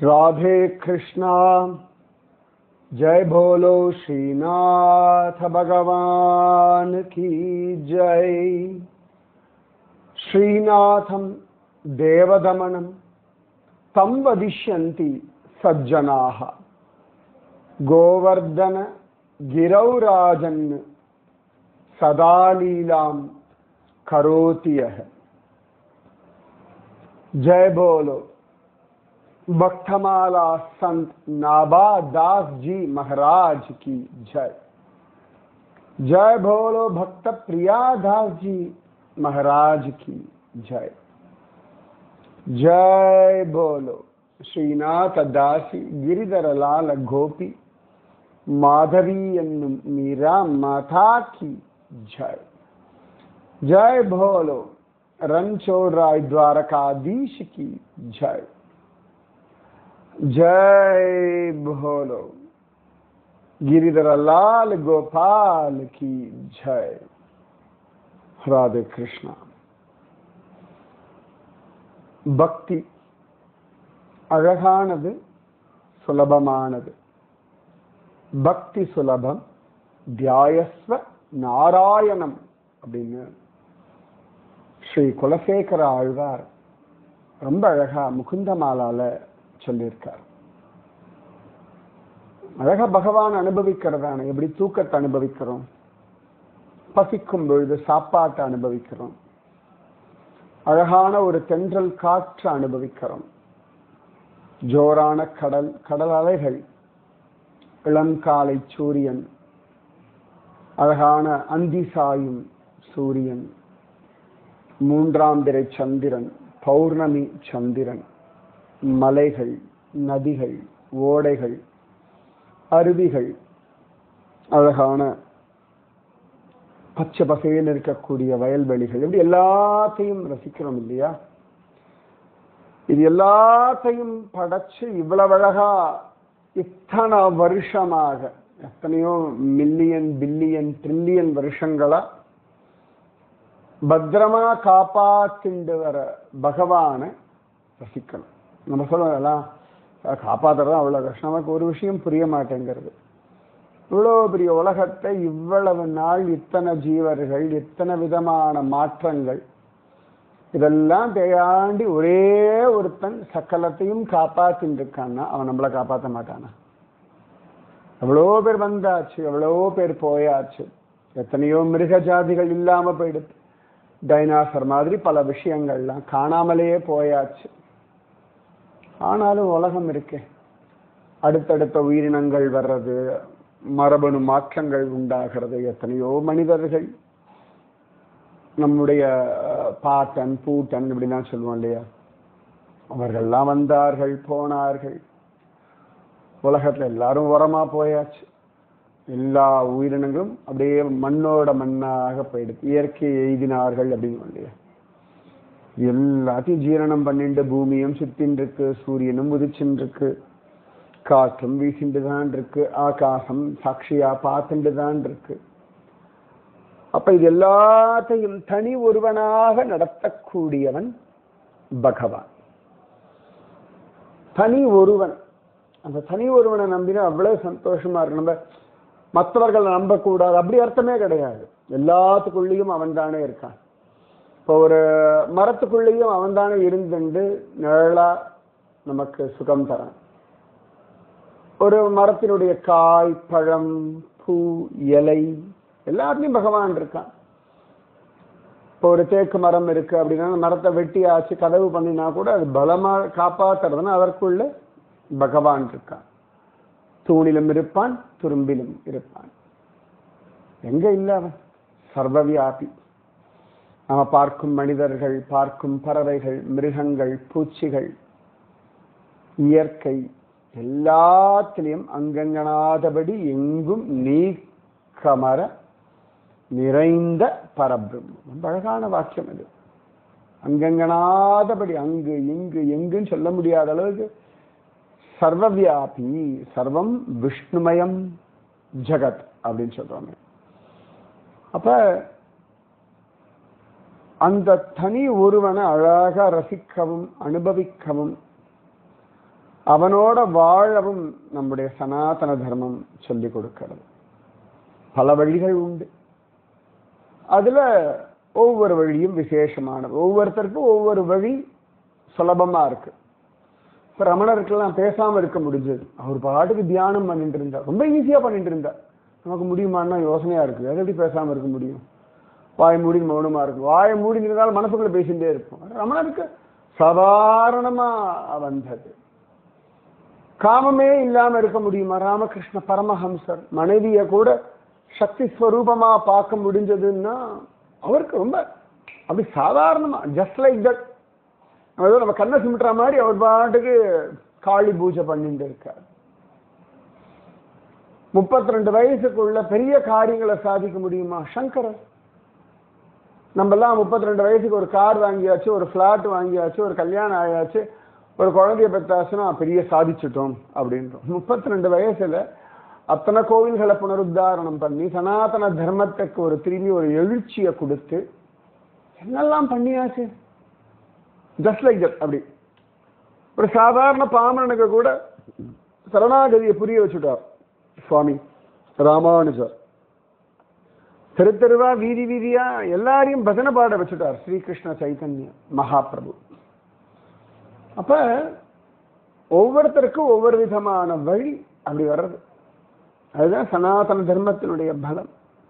राधे कृष्णा जय बोलो श्रीनाथ भगवान की जय श्रीनाथं देवदमनं तं वदिष्यन्ति सज्जनाः गोवर्धन गिरौराजन् सदा लीलां करोति यः जय बोलो भक्तमाला संत नाबा दास जी महाराज की जय जय बोलो भक्त प्रिया दास जी महाराज की जय जय बोलो ശ്രീനാഥ ദാസി ഗിരിധരലാല ഗോപി മാധവി എന്നും മീര മാതാ की जय जय भोलो रणछोड़ राय द्वारकाधीश की जय जय भोलो गिरिधर लाल गोपाल की जय राधे कृष्णा பக்தி அழகானது சுலபமானது பக்தி சுலபம் தியாயஸ்வ நாராயணம் அப்படின்னு ஸ்ரீ குலசேகர ஆழ்வார் ரொம்ப அழகா முகுந்தமாலால சொல்லியிருக்கார் அழகா பகவான் அனுபவிக்கிறதான எப்படி தூக்கத்தை அனுபவிக்கிறோம் பசிக்கும் பொழுது சாப்பாட்டை அனுபவிக்கிறோம் அழகான ஒரு தென்றல் காற்று அனுபவிக்கிறோம் ஜோரான கடல் கடல் அலைகள் இளங்காலை சூரியன் அழகான அந்தி சாயும் சூரியன் மூன்றாம் பிறை சந்திரன் பௌர்ணமி சந்திரன் மலைகள் நதிகள் ஓடைகள் அருவிகள் அழகான பச்சை பசையில் இருக்கக்கூடிய வயல்வெளிகள் இப்படி எல்லாத்தையும் ரசிக்கிறோம் இல்லையா இது எல்லாத்தையும் படைச்சு இவ்வளவு அழகா இத்தனை வருஷமாக எத்தனையோ மில்லியன் பில்லியன் ட்ரில்லியன் வருஷங்களா பத்திரமா காப்பாத்திண்டு வர பகவானை ரசிக்கணும் நம்ம சொல்லுவோம் காப்பாத்துறது அவ்வளவு கஷ்டம் நமக்கு ஒரு விஷயம் புரிய மாட்டேங்கிறது இவ்வளோ பெரிய உலகத்தை இவ்வளவு நாள் இத்தனை ஜீவர்கள் இத்தனை விதமான மாற்றங்கள் இதெல்லாம் தேயாண்டி ஒரே ஒருத்தன் சக்கலத்தையும் காப்பாத்தின்னு இருக்கான்னா அவன் நம்மளை காப்பாற்ற மாட்டானா எவ்வளோ பேர் வந்தாச்சு எவ்வளோ பேர் போயாச்சு எத்தனையோ மிருக ஜாதிகள் இல்லாம போயிடுது டைனாசர் மாதிரி பல விஷயங்கள்லாம் காணாமலேயே போயாச்சு ஆனாலும் உலகம் இருக்கே அடுத்தடுத்த உயிரினங்கள் வர்றது மரபணு மாற்றங்கள் உண்டாகிறது எத்தனையோ மனிதர்கள் நம்முடைய பாட்டன் பூட்டன் இப்படிலாம் சொல்லுவோம் இல்லையா அவர்கள்லாம் வந்தார்கள் போனார்கள் உலகத்துல எல்லாரும் உரமா போயாச்சு எல்லா உயிரினங்களும் அப்படியே மண்ணோட மண்ணாக போயிடுது இயற்கை எய்தினார்கள் அப்படின்னு இல்லையா எல்லாத்தையும் ஜீரணம் பண்ணிட்டு பூமியும் சுத்தின் இருக்கு சூரியனும் உதிச்சுன்னு இருக்கு காற்றும் வீசிண்டு தான் இருக்கு ஆகாசம் சாட்சியா பார்த்துட்டு தான் இருக்கு அப்ப இது எல்லாத்தையும் தனி ஒருவனாக நடத்தக்கூடியவன் பகவான் தனி ஒருவன் அந்த தனி ஒருவனை நம்பினா அவ்வளவு சந்தோஷமா இருக்கு நம்ம மற்றவர்களை நம்பக்கூடாது அப்படி அர்த்தமே கிடையாது எல்லாத்துக்குள்ளேயும் அவன் தானே இருக்கான் இப்போ ஒரு மரத்துக்குள்ளேயும் அவன் தானே இருந்துண்டு நிழலா நமக்கு சுகம் தரான் ஒரு மரத்தினுடைய காய் பழம் பூ இலை எல்லாத்துலயும் பகவான் இருக்கான் இப்போ ஒரு தேக்கு மரம் இருக்கு அப்படின்னா மரத்தை வெட்டி ஆச்சு கதவு பண்ணினா கூட அது பலமா காப்பாத்துறதுன்னா அதற்குள்ள பகவான் இருக்கான் தூணிலும் இருப்பான் துரும்பிலும் இருப்பான் எங்க இல்ல அவன் சர்வவியாபி நாம பார்க்கும் மனிதர்கள் பார்க்கும் பறவைகள் மிருகங்கள் பூச்சிகள் இயற்கை எல்லாத்திலையும் அங்கங்கனாதபடி எங்கும் நீக்கமர நிறைந்த பரபிரம்மம் ரொம்ப அழகான வாக்கியம் இது அங்கங்கனாதபடி அங்கு இங்கு எங்குன்னு சொல்ல முடியாத அளவுக்கு சர்வவியாபி சர்வம் விஷ்ணுமயம் ஜகத் அப்படின்னு சொல்றாங்க அப்ப அந்த தனி ஒருவனை அழகா ரசிக்கவும் அனுபவிக்கவும் அவனோட வாழவும் நம்முடைய சனாதன தர்மம் சொல்லி கொடுக்கிறது பல வழிகள் உண்டு அதுல ஒவ்வொரு வழியும் விசேஷமானது ஒவ்வொருத்தருக்கும் ஒவ்வொரு வழி சுலபமா இருக்கு இப்ப ரமணருக்கெல்லாம் பேசாம இருக்க முடிஞ்சது அவர் பாட்டுக்கு தியானம் பண்ணிட்டு இருந்தார் ரொம்ப ஈஸியா பண்ணிட்டு இருந்தார் நமக்கு முடியுமான்னா யோசனையா இருக்கு அது எப்படி பேசாம இருக்க முடியும் வாய் மூடி மௌனமா இருக்கும் வாயை மூடி இருந்தாலும் மனசுக்குள்ள பேசிட்டே இருக்கும் ரமணருக்கு சாதாரணமா வந்தது காமமே இல்லாம இருக்க முடியுமா ராமகிருஷ்ண பரமஹம்சர் மனைவிய கூட சக்தி ஸ்வரூபமா பார்க்க முடிஞ்சதுன்னா அவருக்கு ரொம்ப அப்படி சாதாரணமா ஜஸ்ட் லைக் தட் ஏதோ நம்ம கண்ணை சிமிட்டுற மாதிரி அவர் பாட்டுக்கு காளி பூஜை பண்ணிட்டு இருக்கார் முப்பத்தி ரெண்டு வயசுக்குள்ள பெரிய காரியங்களை சாதிக்க முடியுமா சங்கரர் நம்ம எல்லாம் முப்பத்தி ரெண்டு வயசுக்கு ஒரு கார் வாங்கியாச்சு ஒரு பிளாட் வாங்கியாச்சு ஒரு கல்யாணம் ஆயாச்சு ஒரு குழந்தைய பெற்றாச்சுன்னா பெரிய சாதிச்சுட்டோம் அப்படின்றோம் முப்பத்தி ரெண்டு வயசுல அத்தனை கோவில்களை புனருத்தாரணம் பண்ணி சனாதன தர்மத்துக்கு ஒரு திரும்பி ஒரு எழுச்சியை கொடுத்து என்னெல்லாம் பண்ணியாச்சு ஜஸ்ட் லைக் தட் அப்படி ஒரு சாதாரண பாமரனுக்கு கூட சரணாகதியை புரிய வச்சுட்டார் சுவாமி ராமானுஜர் தெரு தெருவா வீதி வீதியா எல்லாரையும் பஜனை பாட வச்சுட்டார் ஸ்ரீகிருஷ்ண சைத்தன்ய மகாபிரபு அப்ப ஒவ்வொருத்தருக்கும் ஒவ்வொரு விதமான வழி அப்படி வர்றது அதுதான் சனாதன தர்மத்தினுடைய பலம்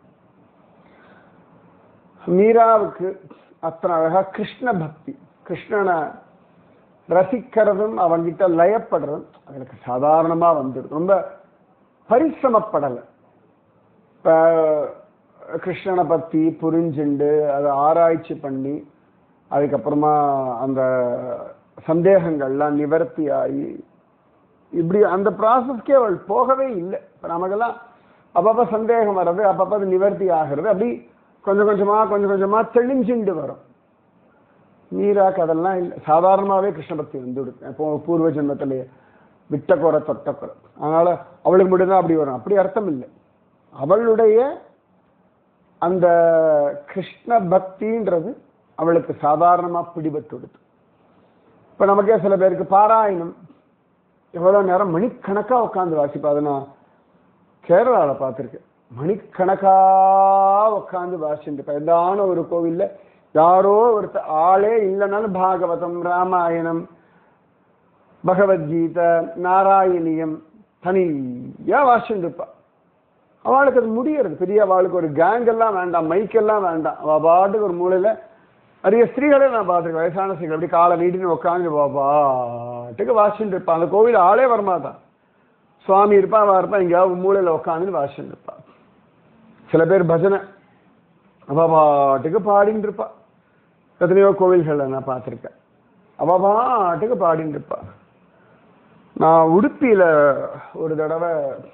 மீராவுக்கு அத்தனை அழகா கிருஷ்ண பக்தி கிருஷ்ணனை ரசிக்கிறதும் அவன்கிட்ட லயப்படுறதும் அவளுக்கு சாதாரணமா வந்துடும் ரொம்ப பரிசிரமப்படலை இப்போ கிருஷ்ணனை பற்றி புரிஞ்சுண்டு அதை ஆராய்ச்சி பண்ணி அதுக்கப்புறமா அந்த சந்தேகங்கள்லாம் நிவர்த்தி ஆகி இப்படி அந்த ப்ராசஸ்க்கே அவள் போகவே இல்லை இப்போ நமக்கெல்லாம் அப்பப்போ சந்தேகம் வர்றது அப்பப்போ அது நிவர்த்தி ஆகிறது அப்படி கொஞ்சம் கொஞ்சமா கொஞ்சம் கொஞ்சமா தெளிஞ்சுண்டு வரும் நீராக்கு அதெல்லாம் இல்லை சாதாரணமாகவே கிருஷ்ண பக்தி வந்துவிடுது இப்போ பூர்வ ஜென்மத்திலேயே விட்ட குறை தொட்ட குறை அதனால அவளுக்கு மட்டும்தான் அப்படி வரும் அப்படி அர்த்தம் இல்லை அவளுடைய அந்த கிருஷ்ண பக்தின்றது அவளுக்கு சாதாரணமா பிடிபட்டு விடுது இப்ப நமக்கே சில பேருக்கு பாராயணம் எவ்வளவு நேரம் மணிக்கணக்கா உட்காந்து வாசிப்பா அதை நான் கேரளாவில் பார்த்துருக்கேன் மணிக்கணக்கா உட்காந்து வாசிட்டு எதான ஒரு கோவில்ல யாரோ ஒருத்தர் ஆளே இல்லைனாலும் பாகவதம் ராமாயணம் பகவத்கீதை நாராயணியம் தனியா வாசிட்டு இருப்பா அவளுக்கு அது முடியறது பெரிய அவளுக்கு ஒரு கேங் எல்லாம் வேண்டாம் மைக் எல்லாம் வேண்டாம் அவ பாட்டுக்கு ஒரு மூலையில நிறைய ஸ்திரீகளே நான் பார்த்துருக்கேன் வயசான ஸ்திரீகள் அப்படி காலை நீட்டின்னு உட்காந்து பாட்டுக்கு வாசிட்டு இருப்பான் அந்த கோவில் ஆளே வரமாட்டான் சுவாமி இருப்பா அவ இருப்பா எங்கேயாவது மூலையில உட்காந்து வாசிட்டு இருப்பா சில பேர் பஜனை அவ பாட்டுக்கு பாடிட்டு இருப்பா எத்தனையோ கோவில்கள்ல நான் பார்த்துருக்கேன் அவ பாட்டுக்கு பாடிட்டு இருப்பா நான் உடுப்பியில ஒரு தடவை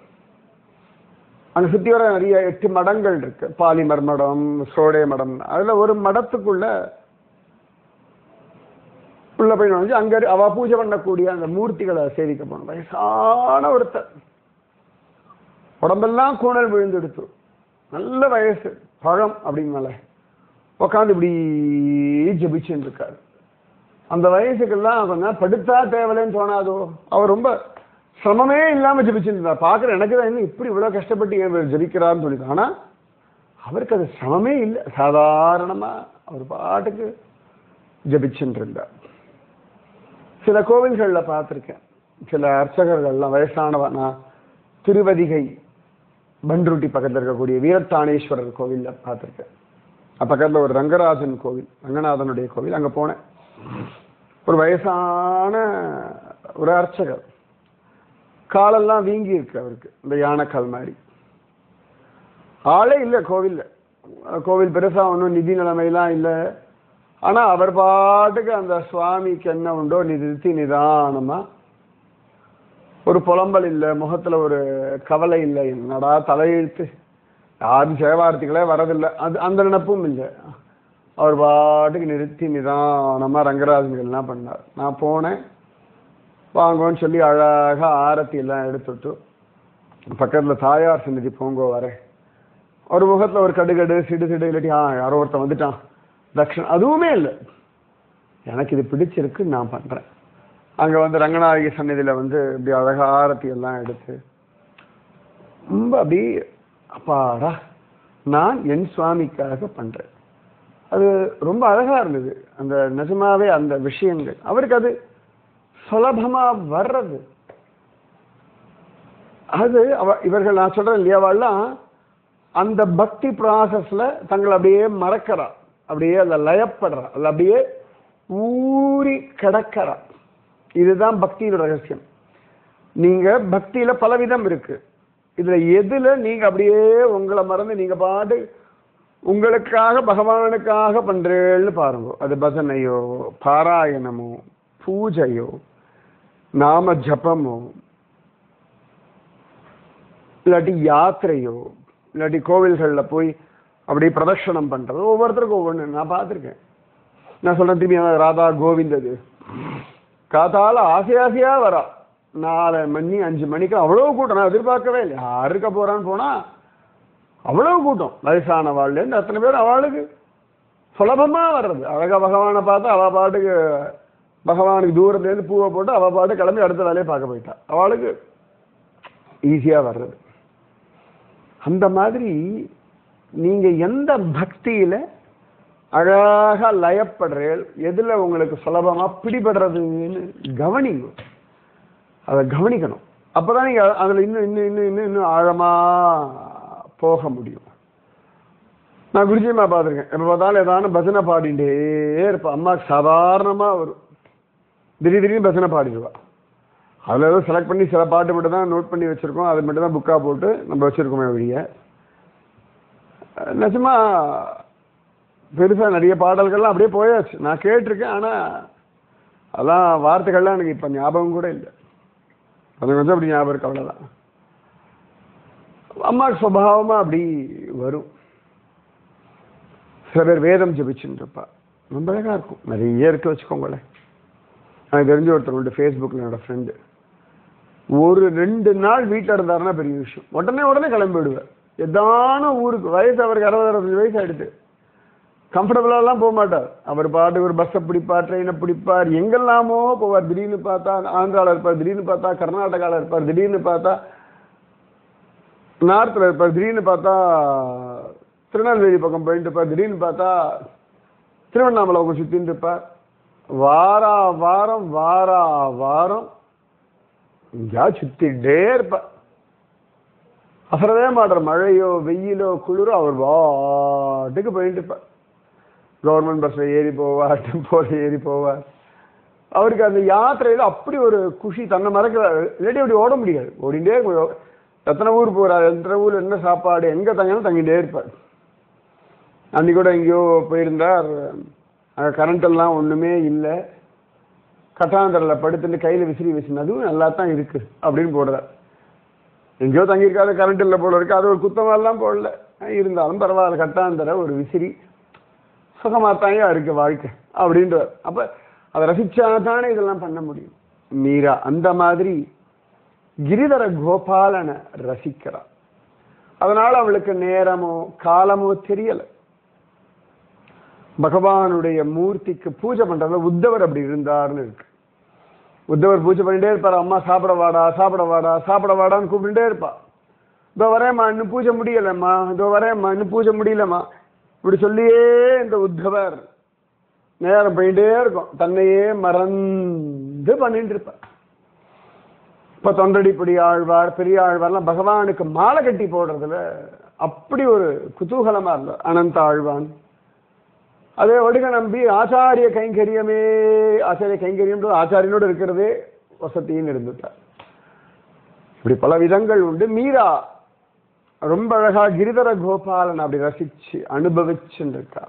அங்க சுத்தி வர நிறைய எட்டு மடங்கள் இருக்கு பாலிமர் மடம் சோடே மடம் அதுல ஒரு மடத்துக்குள்ள உள்ள போய் நுழைஞ்சு அங்க இரு- அவ பூஜை பண்ணக்கூடிய அந்த மூர்த்திகளை சேவிக்க போனோம் வயசான ஒருத்தர் உடம்பெல்லாம் கூணல் விழுந்தெடுத்து நல்ல வயசு பழம் அப்படின்னால உட்காந்து இப்படி ஜபிச்சுட்டு இருக்காரு அந்த வயசுக்கெல்லாம் கொஞ்ச நேரம் படுத்தா தேவலைன்னு தோணாதோ அவர் ரொம்ப சிரமமே இல்லாம ஜபிச்சுட்டு இருந்தார் பார்க்குற எனக்கு தான் என்ன இப்படி இவ்வளவு கஷ்டப்பட்டு ஏன் இவர் ஜபிக்கிறார்னு சொல்லிட்டு ஆனா அவருக்கு அது சிரமமே இல்லை சாதாரணமா அவர் பாட்டுக்கு ஜபிச்சுட்டு இருந்தார் சில கோவில்கள்ல பார்த்துருக்கேன் சில அர்ச்சகர்கள்லாம் வயசானவ நான் திருவதிகை பன்ருட்டி பக்கத்துல இருக்கக்கூடிய வீரத்தானேஸ்வரர் கோவில்ல பார்த்துருக்கேன் அது பக்கத்துல ஒரு ரங்கராஜன் கோவில் ரங்கநாதனுடைய கோவில் அங்க போனேன் ஒரு வயசான ஒரு அர்ச்சகர் காலெல்லாம் வீங்கி இருக்கு அவருக்கு இந்த யானைக்கால் மாதிரி ஆளே இல்லை கோவில்ல கோவில் பெருசா ஒன்றும் நிதி நிலைமையெல்லாம் இல்லை ஆனா அவர் பாட்டுக்கு அந்த சுவாமிக்கு என்ன உண்டோ நிறுத்தி நிதானமா ஒரு புலம்பல் இல்லை முகத்துல ஒரு கவலை இல்லை என்னடா தலையெழுத்து யாரும் சேவார்த்திகளே வரதில்லை அது அந்த நினப்பும் இல்லை அவர் பாட்டுக்கு நிறுத்தி நிதானமா ரங்கராஜன்கள்லாம் பண்ணார் நான் போனேன் வாங்கோன்னு சொல்லி அழகா ஆரத்தி எல்லாம் எடுத்துட்டு பக்கத்துல தாயார் சந்நிதி போங்கோ வரேன் ஒரு முகத்துல ஒரு கடுகடு சிடு சிடு இல்லாட்டி ஆ யாரோ ஒருத்தன் வந்துட்டான் தக்ஷன் அதுவுமே இல்லை எனக்கு இது பிடிச்சிருக்கு நான் பண்றேன் அங்க வந்து ரங்கநாயகி சந்நிதியில வந்து இப்படி அழகா ஆரத்தி எல்லாம் எடுத்து ரொம்ப அப்படி அப்பாடா நான் என் சுவாமிக்காக பண்றேன் அது ரொம்ப அழகா இருந்தது அந்த நிஜமாவே அந்த விஷயங்கள் அவருக்கு அது சுலபமா வர்றது அது அவ இவர்கள் நான் சொல்றேன் இல்லையா அவள்லாம் அந்த பக்தி ப்ராசஸ்ல தங்களை அப்படியே மறக்கிறா அப்படியே அதில் லயப்படுறா அதில் அப்படியே ஊறி கிடக்கிறா இதுதான் பக்தியோட ரகசியம் நீங்க பக்தியில பலவிதம் இருக்கு இதுல எதுல நீங்க அப்படியே உங்களை மறந்து நீங்க பாட்டு உங்களுக்காக பகவானுக்காக பண்றேன்னு பாருங்க அது பஜனையோ பாராயணமோ பூஜையோ நாம ஜபமோ இல்லாட்டி யாத்திரையோ இல்லாட்டி கோவில்கள்ல போய் அப்படியே பிரதட்சணம் பண்றது ஒவ்வொருத்தருக்கும் ஒவ்வொன்று நான் பார்த்துருக்கேன் நான் சொல்றேன் திரும்பி அதான் ராதா கோவிந்தது காத்தால ஆசை ஆசையா வரா நாலு மணி அஞ்சு மணிக்கு அவ்வளவு கூட்டம் நான் எதிர்பார்க்கவே இல்லை யார் இருக்க போறான்னு போனா அவ்வளவு கூட்டம் வயசானவாள்லேருந்து அத்தனை பேர் அவளுக்கு சுலபமா வர்றது அழகா பகவானை பார்த்து அவ பாட்டுக்கு பகவானுக்கு தூரத்துலேருந்து பூவை போட்டு அவ பாட்டு கிளம்பி அடுத்த வேலையை பார்க்க போயிட்டா அவளுக்கு ஈஸியா வர்றது அந்த மாதிரி நீங்க எந்த பக்தியில அழகா லயப்படுறீர்கள் எதுல உங்களுக்கு சுலபமா பிடிபடுறதுன்னு கவனிங்க அதை கவனிக்கணும் அப்பதான் நீங்க அதுல இன்னும் இன்னும் இன்னும் இன்னும் இன்னும் ஆழமா போக முடியும் நான் குருஜியமா பார்த்துருக்கேன் எப்போ பார்த்தாலும் ஏதாவது பஜனை பாடிட்டே இருப்பா அம்மாவுக்கு சாதாரணமா வரும் திடீர் திடீர்னு பஜனை பாடிடுவா அதில் ஏதோ செலக்ட் பண்ணி சில பாட்டு மட்டும் தான் நோட் பண்ணி வச்சிருக்கோம் அது மட்டும் தான் புக்காக போட்டு நம்ம வச்சிருக்கோமே வழிய நிஜமா பெருசாக நிறைய பாடல்கள்லாம் அப்படியே போயாச்சு நான் கேட்டிருக்கேன் ஆனால் அதெல்லாம் வார்த்தைகள்லாம் எனக்கு இப்போ ஞாபகம் கூட இல்லை கொஞ்சம் கொஞ்சம் அப்படி ஞாபகம் இருக்கு அவ்வளோதான் அம்மாவுக்கு சுபாவமாக அப்படி வரும் சில பேர் வேதம் ஜபிச்சுட்டு இருப்பா ரொம்ப அழகாக இருக்கும் நிறைய இருக்கு வச்சுக்கோங்களேன் எனக்கு தெரிஞ்ச ஒருத்தர் உண்டு ஃபேஸ்புக்கில் என்னோட ஃப்ரெண்டு ஒரு ரெண்டு நாள் வீட்டில் இருந்தாருன்னா பெரிய விஷயம் உடனே உடனே கிளம்பி விடுவேன் எதான ஊருக்கு வயசு அவருக்கு அறுபது அறுபத்தஞ்சு வயசு ஆயிடுது கம்ஃபர்டபுளாலாம் போக மாட்டார் அவர் பாட்டு ஒரு பஸ்ஸை பிடிப்பார் ட்ரெயினை பிடிப்பார் எங்கெல்லாமோ போவார் திடீர்னு பார்த்தா ஆந்திராவில் இருப்பார் திடீர்னு பார்த்தா கர்நாடகாவில் இருப்பார் திடீர்னு பார்த்தா நார்த்தில் இருப்பார் திடீர்னு பார்த்தா திருநெல்வேலி பக்கம் போயிட்டு இருப்பார் திடீர்னு பார்த்தா திருவண்ணாமலை அவங்க சுற்றின்னு இருப்பார் வாரா வாரம் வாரா வாரம் எங்கேயாவது சுத்திட்டே இருப்பா அசரவே மாட்டார் மழையோ வெயிலோ குளிரோ அவர் பாட்டுக்கு போயிட்டு இருப்பார் கவர்மெண்ட் பஸ்ல ஏறி போவார் டெம்போல ஏறி போவார் அவருக்கு அந்த யாத்திரையில அப்படி ஒரு குஷி தன்னை மறக்கிறாரு இல்லாட்டி அப்படி ஓட முடியாது ஓடிண்டே இருக்கும். எத்தனை ஊர் போறாரு எத்தனை ஊர்ல என்ன சாப்பாடு எங்க தங்கினாலும் தங்கிட்டே இருப்பார் அன்னைக்கு கூட எங்கேயோ போயிருந்தார் அங்கே கரண்ட் எல்லாம் ஒண்ணுமே இல்லை கட்டாந்தரில் படுத்துட்டு கையில விசிறி விசிறினது அதுவும் நல்லா தான் இருக்கு அப்படின்னு போடுறார் எங்கேயோ தங்கியிருக்காது கரண்ட் இல்லை போல இருக்கு அது ஒரு குத்தமாலாம் போடல இருந்தாலும் பரவாயில்ல கட்டாந்தர ஒரு விசிறி சுகமாத்தாங்க இருக்கு வாழ்க்கை அப்படின்றார் அப்ப அதை ரசிச்சா தானே இதெல்லாம் பண்ண முடியும் மீரா அந்த மாதிரி கிரிதர கோபாலனை ரசிக்கிறா அதனால அவளுக்கு நேரமோ காலமோ தெரியல பகவானுடைய மூர்த்திக்கு பூஜை பண்றதுல உத்தவர் அப்படி இருந்தார்னு இருக்கு உத்தவர் பூஜை பண்ணிட்டே இருப்பார் அம்மா சாப்பிட வாடா சாப்பிட வாடா சாப்பிட வாடான்னு கூப்பிட்டுட்டே இருப்பா இதோ வரேம்மா இன்னும் பூஜை முடியலம்மா இதோ வரேம்மா இன்னும் பூஜை முடியலம்மா இப்படி சொல்லியே இந்த உத்தவர் நேரம் போயிட்டே இருக்கும் தன்னையே மறந்து பண்ணிட்டு இருப்பார் இப்ப தொண்டடிப்படி ஆழ்வார் பெரிய ஆழ்வார்லாம் பகவானுக்கு மாலை கட்டி போடுறதுல அப்படி ஒரு குதூகலமா இருந்தார் அனந்த ஆழ்வான் அதே ஒடுக நம்பி ஆச்சாரிய கைங்கரியமே ஆச்சாரிய கைங்கரியம் ஆச்சாரியனோடு இருக்கிறதே வசதின்னு இருந்துட்டார் இப்படி பல விதங்கள் உண்டு மீரா ரொம்ப அழகா கிரிதர கோபாலன் அப்படி ரசிச்சு அனுபவிச்சுன்னு இருக்கா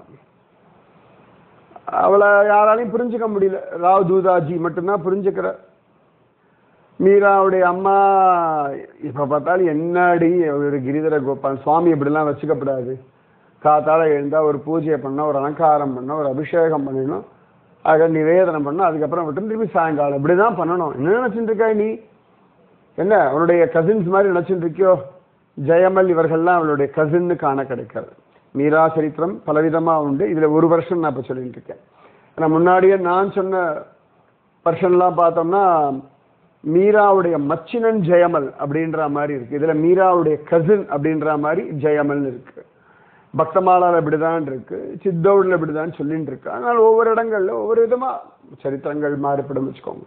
அவளை யாராலையும் புரிஞ்சுக்க முடியல ராவ் தூதாஜி மட்டும்தான் புரிஞ்சுக்கிற மீராவுடைய அம்மா இப்ப பார்த்தாலும் என்னடி ஒரு கிரிதர கோபாலன் சுவாமி இப்படிலாம் வச்சுக்கப்படாது காத்தால எழுந்தா ஒரு பூஜையை பண்ண ஒரு அலங்காரம் பண்ண ஒரு அபிஷேகம் பண்ணணும் அதை நிவேதனம் பண்ணணும் அதுக்கப்புறம் விட்டு திரும்பி சாயங்காலம் இப்படிதான் பண்ணணும் என்ன நினைச்சுட்டு இருக்கா நீ என்ன அவனுடைய கசின்ஸ் மாதிரி நினைச்சுட்டு இருக்கியோ ஜெயமல் இவர்கள்லாம் அவளுடைய கசின்னு காண கிடைக்காது மீரா சரித்திரம் பலவிதமா உண்டு இதுல ஒரு வருஷம் நான் இப்ப சொல்லிட்டு இருக்கேன் ஏன்னா முன்னாடியே நான் சொன்ன பர்ஷன்லாம் பார்த்தோம்னா மீராவுடைய மச்சினன் ஜெயமல் அப்படின்ற மாதிரி இருக்கு இதுல மீராவுடைய கசின் அப்படின்ற மாதிரி ஜெயமல் இருக்கு பக்தமாலால இப்படிதான் இருக்கு சித்தோடுல இப்படிதான் சொல்லிட்டு இருக்கு அதனால ஒவ்வொரு இடங்கள்ல ஒவ்வொரு விதமா சரித்திரங்கள் மாறுபடும் வச்சுக்கோங்க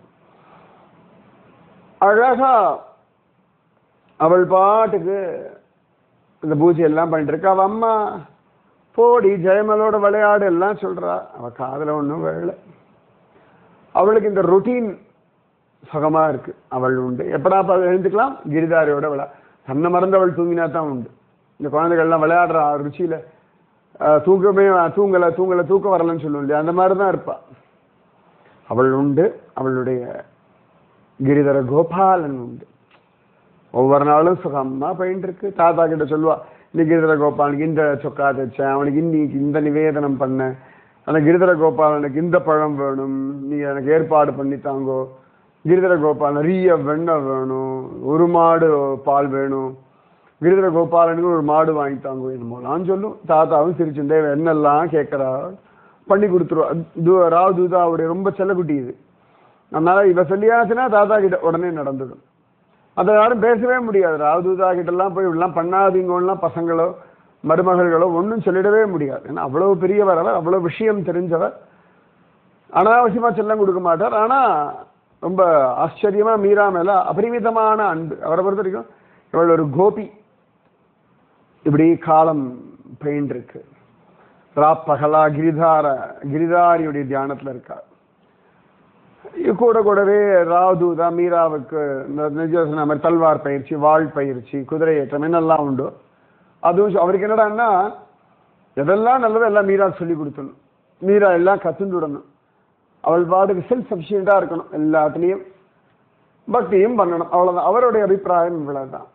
அழகா அவள் பாட்டுக்கு இந்த பூஜை எல்லாம் பண்ணிட்டு இருக்கா அவ அம்மா போடி ஜெயமலோட விளையாடு எல்லாம் சொல்றா அவ காதுல ஒண்ணும் வேலை அவளுக்கு இந்த ரொட்டீன் சுகமா இருக்கு அவள் உண்டு எப்படா ப- எழுந்துக்கலாம் கிரிதாரியோட விளா தன்னை மறந்து அவள் தூங்கினா தான் உண்டு இந்த குழந்தைகள்லாம் விளையாடுற ருச்சியில அஹ், தூக்கமே தூங்கல தூங்கல தூக்கம் வரலன்னு சொல்லுவோம் இல்லையா அந்த மாதிரி தான் இருப்பா அவள் உண்டு அவளுடைய கிரிதர கோபாலன் உண்டு ஒவ்வொரு நாளும் சுகமா போயிட்டு இருக்கு தாத்தா கிட்ட சொல்லுவா இந்த கிரிதர கோபாலனுக்கு இந்த சொக்கா தைச்சேன் அவனுக்கு இன்னைக்கு இந்த நிவேதனம் பண்ணேன் அந்த கிரிதர கோபாலனுக்கு இந்த பழம் வேணும் நீங்க எனக்கு ஏற்பாடு பண்ணி தாங்கோ கிரிதர கோபால் நிறைய வெண்ணெய் வேணும் ஒரு மாடு பால் வேணும் கிரிதர கோபாலனுக்கு ஒரு மாடு வாங்கி தாங்கோ என்னமோலாம் சொல்லும் தாத்தாவும் சிரிச்சுட்டே என்னெல்லாம் கேட்கறா பண்ணி கொடுத்துருவா து- ராவ் தூதாவுடைய ரொம்ப செல்லக்குட்டி இது அதனால இவ சொல்லியாச்சுன்னா தாத்தா கிட்ட உடனே நடந்துடும் அதை யாரும் பேசவே முடியாது ராவதூதா கிட்டலாம் போய் இப்படிலாம் பண்ணாதீங்கலாம் பசங்களோ மருமகள்களோ ஒன்றும் சொல்லிடவே முடியாது ஏன்னா அவ்வளவு பெரியவர் அவர் அவ்வளவு விஷயம் தெரிஞ்சவர் அனாவசியமா செல்லம் கொடுக்க மாட்டார் ஆனா ரொம்ப ஆச்சரியமா மீரா மேல அபரிமிதமான அன்பு அவரை பொறுத்த வரைக்கும் இவள் ஒரு கோபி இப்படி காலம் பெயின் இருக்கு ராப்பகலா கிரிதார கிரிதாரியுடைய தியானத்துல இருக்கா கூட கூடவே ராவதூதா மீராவுக்கு இந்த நிஜோசன மாதிரி தல்வார் பயிற்சி வாழ் பயிற்சி குதிரை ஏற்றம் என்னெல்லாம் உண்டு அதுவும் சொ- அவருக்கு என்னடான்னா எதெல்லாம் நல்லதோ எல்லாம் மீரா சொல்லி கொடுத்தணும் மீரா எல்லாம் கத்துண்டு விடணும் அவள் பாட்டுக்கு செல்ஃப் சஃபிஷியண்டா இருக்கணும் எல்லாத்துலேயும் பக்தியும் பண்ணணும் அவ்வளவுதான் அவருடைய அபிப்பிராயம் இவ்வளவுதான்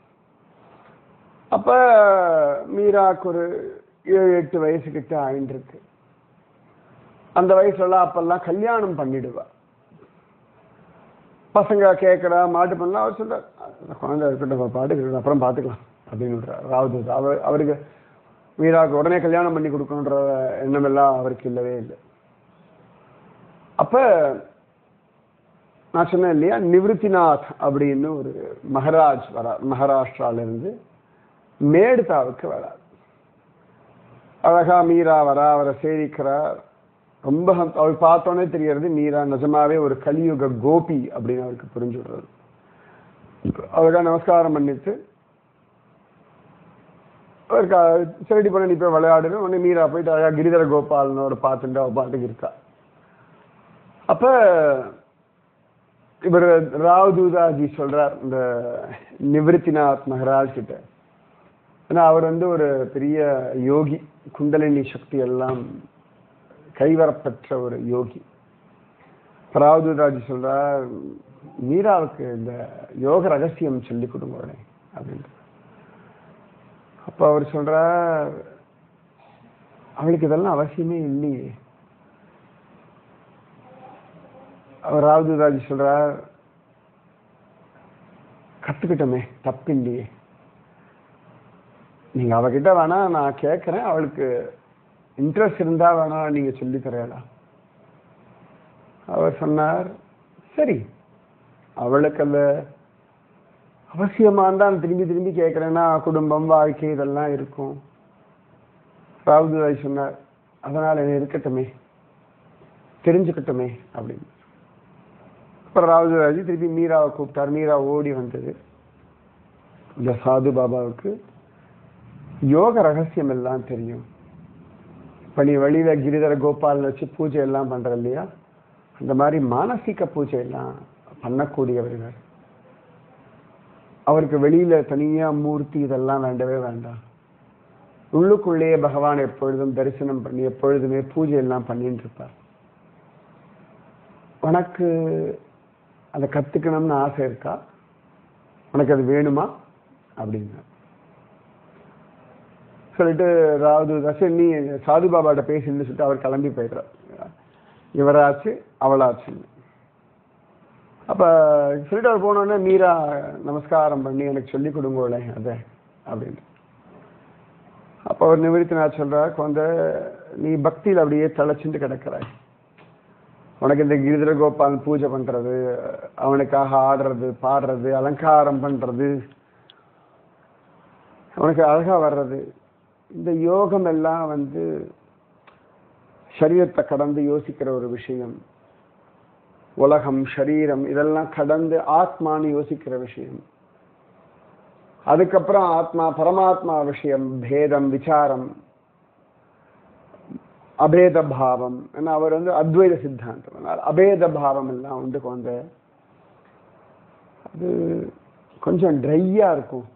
அப்ப மீராக்கு ஒரு ஏழு எட்டு வயசு கிட்ட ஆயிட்டு இருக்கு அந்த வயசுல அப்பெல்லாம் கல்யாணம் பண்ணிடுவா பசங்க கேட்கறா மாட்டு பண்ணலாம் அவர் சொல்றார் "அந்த குழந்தை இருக்கட்டும் பாட்டு இருக்கட்டும், அப்புறம் பார்த்துக்கலாம் அப்படின்னு விடுறார் ராவது அவர் அவருக்கு மீராவுக்கு உடனே கல்யாணம் பண்ணி கொடுக்கணுன்ற எண்ணம் எல்லாம் அவருக்கு இல்லவே இல்லை அப்ப நான் சொன்னேன் இல்லையா நிவிருத்திநாத் அப்படின்னு ஒரு மகாராஜ் வரார் மகாராஷ்டிரால இருந்து மேடுதாவுக்கு வரார் அழகா மீரா வரா அவரை சேவிக்கிறார் ரொம்ப சந்த- அவர் பார்த்தோன்னே தெரியறது மீரா நிஜமாவே ஒரு கலியுக கோபி அப்படின்னு அவருக்கு புரிஞ்சு விடுறது அவருக்கா நமஸ்காரம் பண்ணிட்டு அவருக்கு சரிடி பண்ண நீ போய் விளையாடுன்னு உடனே மீரா போயிட்டு அழகா கிரிதர கோபாலனோட பார்த்துட்டு அவ பாட்டுக்கு இருக்கா அப்ப இவர் ராவ்தூதாஜி சொல்றார் இந்த நிவிருத்திநாத் மகராஜ் கிட்ட ஏன்னா அவர் வந்து ஒரு பெரிய யோகி குண்டலினி சக்தி எல்லாம் கைவரப்பெற்ற ஒரு யோகி ராவ்தூதாஜி சொல்றார் மீராவுக்கு இந்த யோக ரகசியம் சொல்லி கொடுங்க உடனே அப்படின்ட்டு அப்ப அவர் சொல்றார் அவளுக்கு இதெல்லாம் அவசியமே இல்லையே அவர் ராவ்தூதாஜி சொல்றார் கத்துக்கிட்டோமே தப்பில்லையே நீங்க அவகிட்ட வேணா நான் கேட்கறேன் அவளுக்கு இன்ட்ரெஸ்ட் இருந்தா வேணா நீங்க சொல்லி தரலா அவர் சொன்னார் சரி அவளுக்கு அந்த அவசியமா தான் திரும்பி திரும்பி கேட்கறேன்னா குடும்பம் வாழ்க்கை இதெல்லாம் இருக்கும் ராவுதுராய் சொன்னார் அதனால என்ன இருக்கட்டுமே தெரிஞ்சுக்கட்டுமே அப்படின்னு அப்புறம் ராவுதுராஜி திருப்பி மீராவை கூப்பிட்டார் மீரா ஓடி வந்தது இந்த சாது பாபாவுக்கு யோக ரகசியம் எல்லாம் தெரியும் இப்ப நீ வெளியில கிரிதர கோபால் வச்சு பூஜை எல்லாம் பண்ற இல்லையா அந்த மாதிரி மானசீக பூஜை எல்லாம் பண்ணக்கூடியவர்கள் அவருக்கு வெளியில தனியா மூர்த்தி இதெல்லாம் வேண்டவே வேண்டாம் உள்ளுக்குள்ளேயே பகவான் எப்பொழுதும் தரிசனம் பண்ணி எப்பொழுதுமே பூஜை எல்லாம் பண்ணிட்டு இருப்பார் உனக்கு அதை கத்துக்கணும்னு ஆசை இருக்கா உனக்கு அது வேணுமா அப்படின்னா சொல்லிட்டு ராவது ரசன் நீ சாது பாபாட்ட பேசின்னு சொல்லிட்டு அவர் கிளம்பி போயிடுறார் இவராச்சு அவளாச்சுன்னு அப்ப சொல்லிட்டு அவர் போனோடனே மீரா நமஸ்காரம் பண்ணி எனக்கு சொல்லி கொடுங்கோளே அதை அப்படின்னு அப்ப அவர் நிவர்த்திநாத் சொல்றார் குழந்தை நீ பக்தியில் அப்படியே தழைச்சுட்டு கிடக்கிறாய் உனக்கு இந்த கிரிதர கோபால் பூஜை பண்றது அவனுக்காக ஆடுறது பாடுறது அலங்காரம் பண்றது அவனுக்கு அழகா வர்றது இந்த யோகம் எல்லாம் வந்து சரீரத்தை கடந்து யோசிக்கிற ஒரு விஷயம் உலகம் சரீரம் இதெல்லாம் கடந்து ஆத்மான்னு யோசிக்கிற விஷயம் அதுக்கப்புறம் ஆத்மா பரமாத்மா விஷயம் பேதம் விசாரம் அபேத பாவம் ஏன்னா அவர் வந்து அத்வைத சித்தாந்தம் அதனால அபேத பாவம் எல்லாம் உண்டு கொண்ட அது கொஞ்சம் ட்ரையா இருக்கும்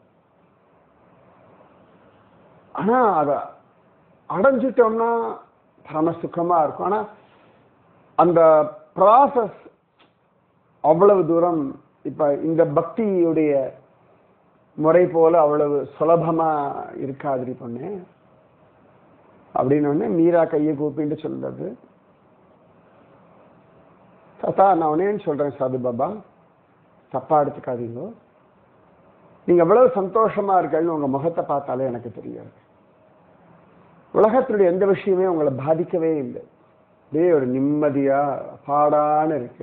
ஆனா அத அடைஞ்சிட்டோம்னா பரம சுகமா இருக்கும் ஆனா அந்த ப்ராசஸ் அவ்வளவு தூரம் இப்ப இந்த பக்தியுடைய முறை போல அவ்வளவு சுலபமா இருக்காதிரி பொண்ணு அப்படின்னு உடனே மீரா கையை கூப்பிட்டு சொல்றது தாத்தா நான் உடனே சொல்றேன் சாது பாபா தப்பா எடுத்துக்காதீங்க நீங்க எவ்வளவு சந்தோஷமா இருக்கன்னு உங்க முகத்தை பார்த்தாலே எனக்கு தெரியாது உலகத்தினுடைய எந்த விஷயமே உங்களை பாதிக்கவே இல்லை அப்படியே ஒரு நிம்மதியா பாடான்னு இருக்கு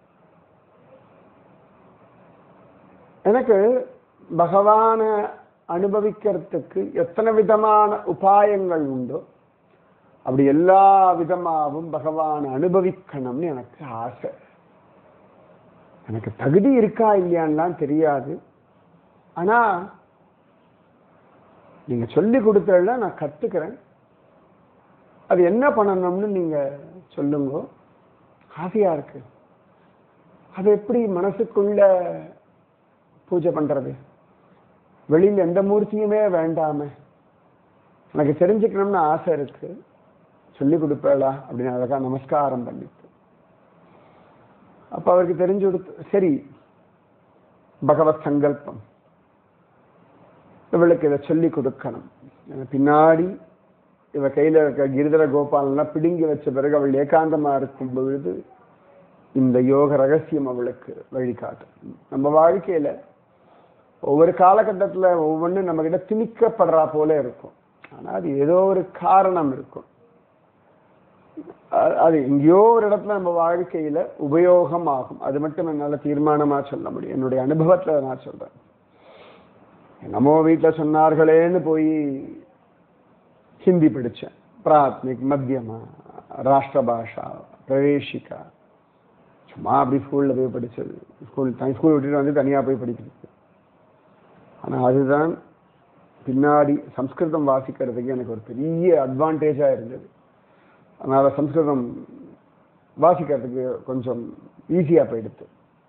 எனக்கு பகவான அனுபவிக்கிறதுக்கு எத்தனை விதமான உபாயங்கள் உண்டோ அப்படி எல்லா விதமாகவும் பகவானை அனுபவிக்கணும்னு எனக்கு ஆசை எனக்கு தகுதி இருக்கா இல்லையான்லாம் தெரியாது ஆனா நீங்க சொல்லி கொடுத்ததுல நான் கத்துக்கிறேன் அது என்ன பண்ணணும்னு நீங்க சொல்லுங்க ஆசையா இருக்கு அது எப்படி மனசுக்குள்ள பூஜை பண்றது வெளியில எந்த மூர்த்தியுமே வேண்டாம எனக்கு தெரிஞ்சுக்கணும்னு ஆசை இருக்கு சொல்லி கொடுப்பேளா அப்படின்னு அழகா நமஸ்காரம் பண்ணிட்டு அப்ப அவருக்கு தெரிஞ்சு கொடுத்து சரி பகவத் சங்கல்பம் இவளுக்கு இதை சொல்லி கொடுக்கணும் எனக்கு பின்னாடி இவ கையில இருக்க கிரிதர கோபாலன்லாம் பிடுங்கி வச்ச பிறகு அவள் ஏகாந்தமா இருக்கும் பொழுது இந்த யோக ரகசியம் அவளுக்கு வழிகாட்டும் நம்ம வாழ்க்கையில ஒவ்வொரு காலகட்டத்துல ஒவ்வொன்றும் நம்ம கிட்ட திணிக்கப்படுறா போல இருக்கும் ஆனா அது ஏதோ ஒரு காரணம் இருக்கும் அ- அது எங்கேயோ ஒரு இடத்துல நம்ம வாழ்க்கையில உபயோகம் ஆகும் அது மட்டும் என்னால தீர்மானமா சொல்ல முடியும் என்னுடைய அனுபவத்துல நான் சொல்றேன் என்னமோ வீட்டுல சொன்னார்களேன்னு போய் ஹிந்தி படிச்சேன் பிராத்மிக் மத்தியமா ராஷ்டிர பாஷா பிரவேசிகா சும்மா அப்படி ஸ்கூல்ல போய் படிச்சது ஸ்கூல் ஸ்கூல் விட்டுட்டு வந்து தனியா போய் படிக்கிறது ஆனா அதுதான் பின்னாடி சம்ஸ்கிருதம் வாசிக்கிறதுக்கு எனக்கு ஒரு பெரிய அட்வான்டேஜா இருந்தது அதனால சம்ஸ்கிருதம் வாசிக்கிறதுக்கு கொஞ்சம் ஈஸியா போயிடுது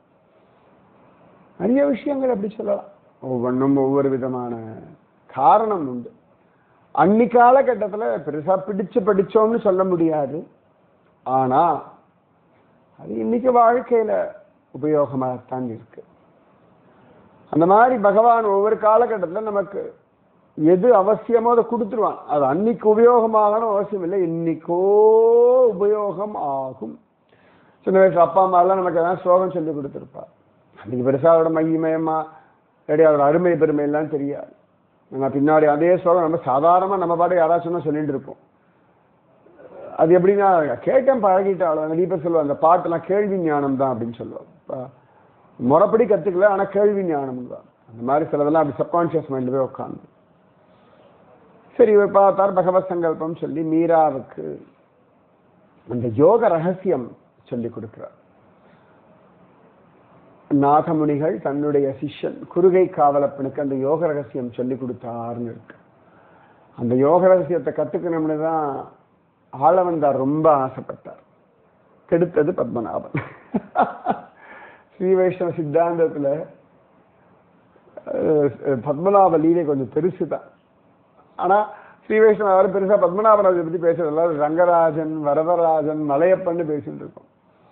நிறைய விஷயங்கள் அப்படி சொல்லலாம் ஒவ்வொன்றும் ஒவ்வொரு விதமான காரணம் உண்டு அன்னி காலகட்டத்துல பெருசா பிடிச்சு படிச்சோம்னு சொல்ல முடியாது ஆனா அது இன்னைக்கு வாழ்க்கையில உபயோகமாகத்தான் இருக்கு அந்த மாதிரி பகவான் ஒவ்வொரு காலகட்டத்துல நமக்கு எது அவசியமோ அதை கொடுத்துருவான் அது அன்னைக்கு உபயோகமாகணும் அவசியம் இல்லை இன்னைக்கோ உபயோகம் ஆகும் சின்ன வயசுல அப்பா அம்மா எல்லாம் நமக்கு எதாவது ஸ்லோகம் சொல்லி கொடுத்துருப்பா அன்னைக்கு பெருசா அதோட மையமயமா இல்லாட்டி அதோட அருமை பெருமை எல்லாம் தெரியாது நம்ம பின்னாடி அதே ஸ்லோகம் நம்ம சாதாரணமா நம்ம பாட்டு யாராச்சும் சொல்லிட்டு இருப்போம் அது எப்படின்னா கேட்டேன் பழகிட்டாலும் நிறைய பேர் சொல்லுவாங்க அந்த பாட்டெல்லாம் கேள்வி ஞானம் தான் அப்படின்னு சொல்லுவாங்க இப்ப முறைப்படி கத்துக்கல ஆனா கேள்வி ஞானம் தான் அந்த மாதிரி சிலதெல்லாம் அப்படி சப்கான்சியஸ் மைண்ட்ல போய் உட்காந்து சரி இவர் பார்த்தார் பகவத் சங்கல்பம் சொல்லி மீராவுக்கு அந்த யோக ரகசியம் சொல்லி கொடுக்கிறார் நாகமுனிகள் தன்னுடைய சிஷ்யன் குருகை காவலப்பனுக்கு அந்த யோக ரகசியம் சொல்லி கொடுத்தாருன்னு இருக்கு அந்த யோக ரகசியத்தை கத்துக்கணும்னு தான் ஆளவந்தார் ரொம்ப ஆசைப்பட்டார் கெடுத்தது பத்மநாபன் ஸ்ரீ வைஷ்ணவ சித்தாந்தத்துல அஹ், பத்மநாப லீலை கொஞ்சம் பெருசு தான் ஆனா ஸ்ரீ வைஷ்ணவ யாரும் பெருசா பத்மநாபராஜை பத்தி பேசுறது எல்லாரும் ரங்கராஜன் வரதராஜன் மலையப்பன்னு பேசிட்டு இருக்கோம்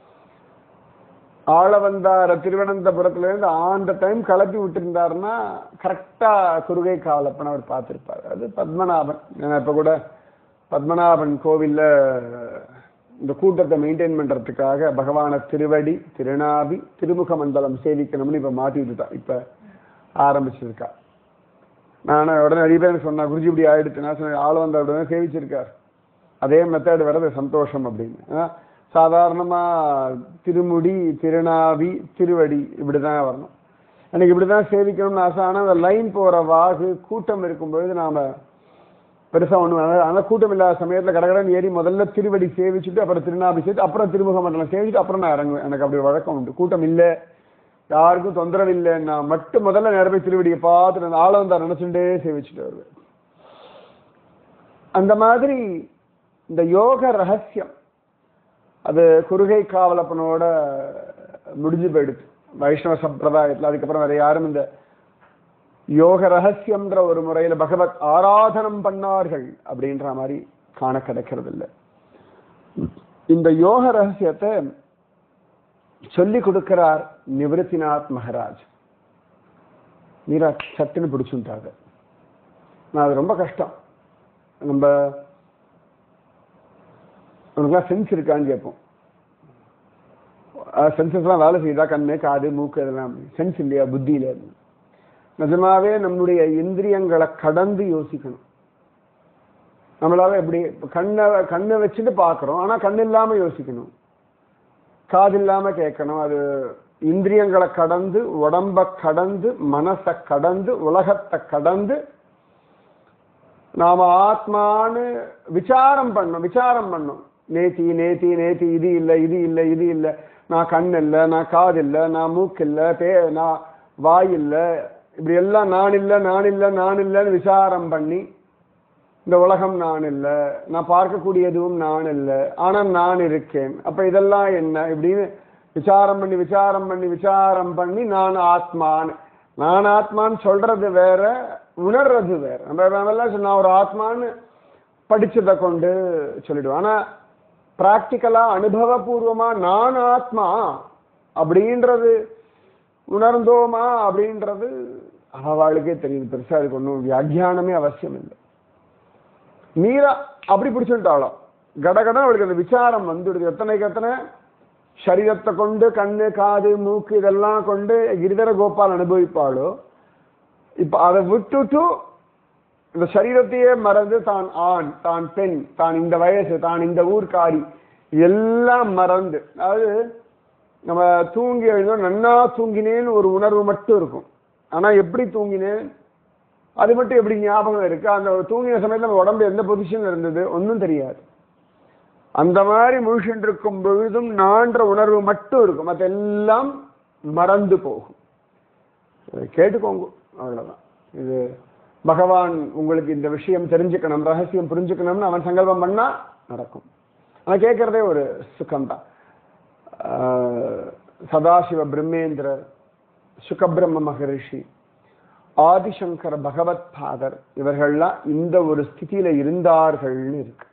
ஆளவந்தார திருவனந்தபுரத்துல இருந்து ஆண்ட டைம் கிளப்பி விட்டுருந்தாருன்னா கரெக்டா குருகை காவலப்பன் அவர் பார்த்திருப்பார் அது பத்மநாபன் ஏன்னா இப்ப கூட பத்மநாபன் கோவில்ல இந்த கூட்டத்தை மெயின்டைன் பண்றதுக்காக பகவான திருவடி திருநாபி திருமுக மண்டலம் சேவிக்கணும்னு இப்ப மாத்தி விட்டுட்டான் இப்ப ஆரம்பிச்சிருக்கா நான் உடனே நிறைய பேர் சொன்னா குருஜி இப்படி ஆயிடுச்சு நான் சொன்னேன் ஆள் வந்த உடனே சேவிச்சிருக்கார் அதே மெத்தட் வர்றது சந்தோஷம் அப்படின்னு ஆனா, சாதாரணமா திருமுடி திருநாவி திருவடி இப்படிதான் வரணும் எனக்கு இப்படிதான் சேவிக்கணும்னு ஆசை ஆனா அந்த லைன் போற வாகு கூட்டம் இருக்கும் பொழுது நாம பெருசா ஒண்ணு அந்த கூட்டம் இல்லாத சமயத்துல கடகடன் ஏறி முதல்ல திருவடி சேவிச்சுட்டு அப்புறம் திருநாபி சேவிச்சு அப்புறம் திருமுக மண்டலம் சேவிச்சுட்டு அப்புறம் நான் இறங்குவேன் எனக்கு அப்படி ஒரு வழக்கம் உண்டு கூட்டம் இல்லை யாருக்கும் தொந்தரவு இல்லைன்னா மட்டும் முதல்ல நேரம் போய் திருவடியை பார்த்துட்டு அந்த ஆள வந்தா நினைச்சுட்டே சேவிச்சுட்டு வருவேன் அந்த மாதிரி இந்த யோக ரகசியம் அது குறுகை காவலப்பனோட முடிஞ்சு போயிடுது வைஷ்ணவ சம்பிரதாயத்துல அதுக்கப்புறம் வேற யாரும் இந்த யோக ரகசியம்ன்ற ஒரு முறையில பகவத் ஆராதனம் பண்ணார்கள் அப்படின்ற மாதிரி காண கிடைக்கிறது இல்லை இந்த யோக ரகசியத்தை சொல்லி கொடுக்கிறார் நிவൃத்திநாத் மகராஜ் மீரா சட்டுன்னு பிடிச்சுட்டாங்க நான் அது ரொம்ப கஷ்டம் நம்ம உனக்குலாம் சென்ஸ் இருக்கான்னு கேட்போம் சென்சஸ்லாம் வேலை செய்யுதா கண்ணு காது மூக்கு இதெல்லாம் சென்ஸ் இல்லையா புத்தியில நிஜமாவே நம்முடைய இந்திரியங்களை கடந்து யோசிக்கணும் நம்மளால எப்படி கண்ணை கண்ணை வச்சுட்டு பார்க்குறோம் ஆனா கண் இல்லாம யோசிக்கணும் காது இல்லாம கேட்கணும் அது இந்திரியங்களை கடந்து உடம்ப கடந்து மனசை கடந்து உலகத்தை கடந்து நாம ஆத்மான்னு விசாரம் பண்ணோம் விசாரம் பண்ணோம் நேத்தி நேத்தி நேத்தி இது இல்லை இது இல்லை இது இல்லை நான் கண் இல்லை நான் காது இல்லை நான் மூக்கு இல்லை பே நான் வாய் இல்லை இப்படி எல்லாம் நான் இல்லை நான் இல்லை நான் இல்லைன்னு விசாரம் பண்ணி இந்த உலகம் நான் இல்லை நான் பார்க்கக்கூடிய எதுவும் நான் இல்லை ஆனால் நான் இருக்கேன் அப்ப இதெல்லாம் என்ன இப்படின்னு விசாரம் பண்ணி விசாரம் பண்ணி விசாரம் பண்ணி நான் ஆத்மான்னு நான் ஆத்மான்னு சொல்றது வேற உணர்றது வேற நம்ம நாமெல்லாம் நான் ஒரு ஆத்மான்னு படிச்சதை கொண்டு சொல்லிடுவோம் ஆனா பிராக்டிக்கலா அனுபவபூர்வமா நான் ஆத்மா அப்படின்றது உணர்ந்தோமா அப்படின்றது அவளுக்கே தெரியுது பெருசா அதுக்கு ஒன்றும் வியாக்கியானமே அவசியம் இல்லை மீரா அப்படி பிடிச்சுட்டாலும் கடகடம் அவளுக்கு அந்த விசாரம் வந்துடுது எத்தனைக்கு எத்தனை சரீரத்தை கொண்டு கண்ணு காது மூக்கு இதெல்லாம் கொண்டு கிரிதர கோபால் அனுபவிப்பாளோ இப்ப அதை விட்டுட்டு இந்த சரீரத்தையே மறந்து தான் ஆண் தான் பெண் தான் இந்த வயசு தான் இந்த ஊர்க்காரி எல்லாம் மறந்து அதாவது நம்ம தூங்கி எழுந்தோம் நன்னா தூங்கினேன்னு ஒரு உணர்வு மட்டும் இருக்கும் ஆனா எப்படி தூங்கினேன் அது மட்டும் எப்படி ஞாபகம் இருக்கு அந்த தூங்கின சமயத்துல நம்ம உடம்பு எந்த பொசிஷன்ல இருந்தது ஒன்றும் தெரியாது அந்த மாதிரி முழிச்சுட்டு இருக்கும் பொழுதும் நான்ற உணர்வு மட்டும் இருக்கும் மற்ற எல்லாம் மறந்து போகும் இதை கேட்டுக்கோங்க அவ்வளவுதான் இது பகவான் உங்களுக்கு இந்த விஷயம் தெரிஞ்சுக்கணும் ரகசியம் புரிஞ்சுக்கணும்னு அவன் சங்கல்பம் பண்ணா நடக்கும் ஆனா கேட்கறதே ஒரு சுகம்தான் ஆஹ் சதாசிவ பிரம்மேந்திரர் சுகபிரம்ம மகரிஷி ஆதிசங்கர பகவத் பாதர் இவர்கள்லாம் இந்த ஒரு ஸ்திதியில இருந்தார்கள்னு இருக்கு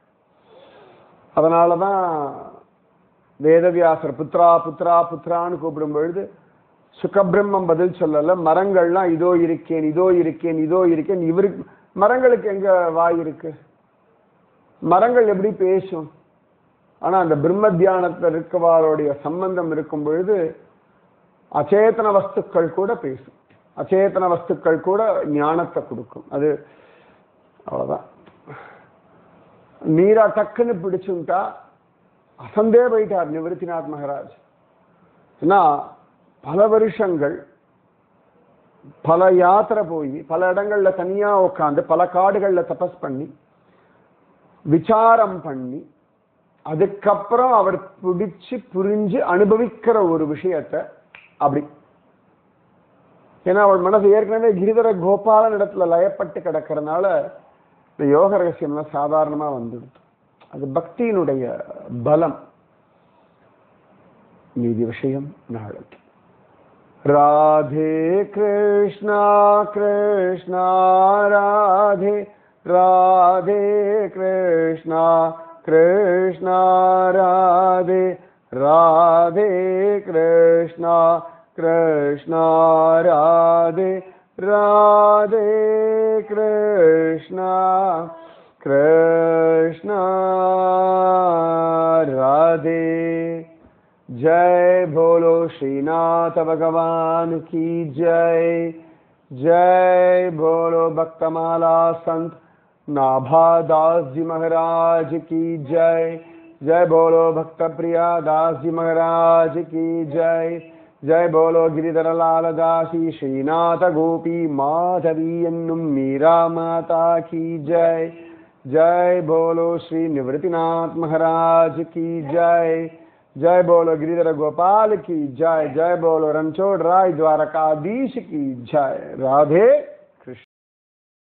அதனாலதான் வேதவியாசர் புத்ரா புத்ரா புத்ரான்னு கூப்பிடும் பொழுது சுகபிரம்மம் பதில் சொல்லல மரங்கள்லாம் இதோ இருக்கேன் இதோ இருக்கேன் இதோ இருக்கேன் இவருக்கு மரங்களுக்கு எங்க வாய் இருக்கு மரங்கள் எப்படி பேசும் ஆனா அந்த பிரம்ம தியானத்துல இருக்கவாளுடைய சம்பந்தம் இருக்கும் பொழுது அச்சேதன வஸ்துக்கள் கூட பேசும் அச்சேதன வஸ்துக்கள் கூட ஞானத்தை கொடுக்கும் அது அவ்வளவுதான் நீரா டக்குன்னு பிடிச்சுட்டா அசந்தே போயிட்டார் நிவர்த்திநாத் மகராஜ் ஏன்னா பல வருஷங்கள் பல யாத்திரை போய் பல இடங்கள்ல தனியா உட்காந்து பல காடுகள்ல தபஸ் பண்ணி விசாரம் பண்ணி அதுக்கப்புறம் அவர் பிடிச்சு புரிஞ்சு அனுபவிக்கிற ஒரு விஷயத்த அப்படி ஏன்னா அவள் மனசு ஏற்கனவே கிரிதர கோபாலன் இடத்துல லயப்பட்டு கிடக்கிறதுனால இந்த யோக ரகசியம்லாம் சாதாரணமா வந்துடுது அது பக்தியினுடைய பலம் மீதி விஷயம் நாளைக்கு ராதே கிருஷ்ணா கிருஷ்ணா ராதே ராதே கிருஷ்ணா கிருஷ்ணா ராதே ராதே கிருஷ்ணா கிருஷ்ணா ராதே ராதே கிருஷ்ணா கிருஷ்ணா ராதே जय बोलो श्रीनाथ भगवान की जय जय बोलो भक्तमाला संत नाभादास जी महाराज की जय जय बोलो भक्त प्रिया दास जी महाराज की जय जय बोलो गिरिधर लाल दासी श्रीनाथ गोपी माधवी என்னும் மீரா மாதா की जय जय बोलो श्री निवृत्तिनाथ महाराज की जय जय बोलो गिरिधर गोपाल की जय जय बोलो रणछोड़ राय द्वारकाधीश की जय राधे